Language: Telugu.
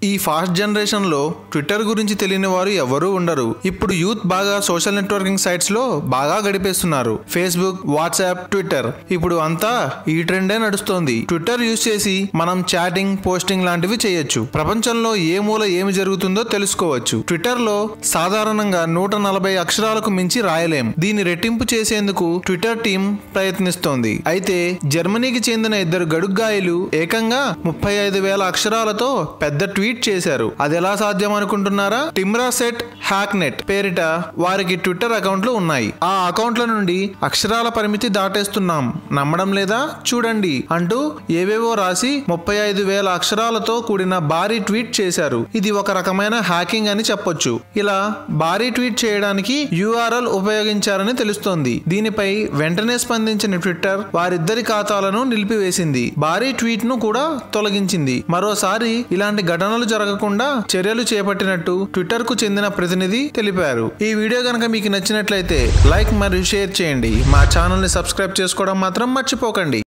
ఈ ఫాస్ట్ జనరేషన్ లో ట్విట్టర్ గురించి తెలియని వారు ఎవరూ ఉండరు ఇప్పుడు యూత్ బాగా సోషల్ నెట్వర్కింగ్ సైట్స్ లో బాగా గడిపేస్తున్నారు ఫేస్బుక్ వాట్సాప్ ట్విట్టర్ ఇప్పుడు అంతా ఈ ట్రెండే నడుస్తోంది ట్విట్టర్ యూజ్ చేసి మనం చాటింగ్ పోస్టింగ్ లాంటివి చేయొచ్చు ప్రపంచంలో ఏ మూల ఏమి జరుగుతుందో తెలుసుకోవచ్చు ట్విట్టర్ లో సాధారణంగా నూట నలభై అక్షరాలకు మించి రాయలేం దీన్ని రెట్టింపు చేసేందుకు ట్విట్టర్ టీం ప్రయత్నిస్తోంది అయితే జర్మనీకి చెందిన ఇద్దరు గడుగ్గాయలు ఏకంగా ముప్పై ఐదు వేల అక్షరాలతో పెద్ద ట్వీట్ చేశారు అది ఎలా సాధ్యం అనుకుంటున్నారా టిమ్రా సెట్ హ్యాక్ నెట్ పేరిట వారికి ట్విట్టర్ అకౌంట్లు ఉన్నాయి ఆ అకౌంట్ల నుండి అక్షరాల పరిమితి దాటేస్తున్నాం నమ్మడం లేదా చూడండి అంటూ ఏవేవో రాసి ముప్పై ఐదు వేల అక్షరాలతో కూడిన భారీ ట్వీట్ చేశారు ఇది ఒక రకమైన హ్యాకింగ్ అని చెప్పొచ్చు ఇలా భారీ ట్వీట్ చేయడానికి యూఆర్ఎల్ ఉపయోగించారని తెలుస్తోంది దీనిపై వెంటనే స్పందించిన ట్విట్టర్ వారిద్దరి ఖాతాలను నిలిపివేసింది భారీ ట్వీట్ ను కూడా తొలగించింది మరోసారి ఇలాంటి ఘటనలు జరగకుండా చర్యలు చేపట్టినట్టు ట్విట్టర్ కు చెందిన ప్రతినిధి తెలిపారు ఈ వీడియో కనుక మీకు నచ్చినట్లయితే లైక్ మరియు షేర్ చేయండి మా ఛానల్ ని సబ్స్క్రైబ్ చేసుకోవడం మాత్రం మర్చిపోకండి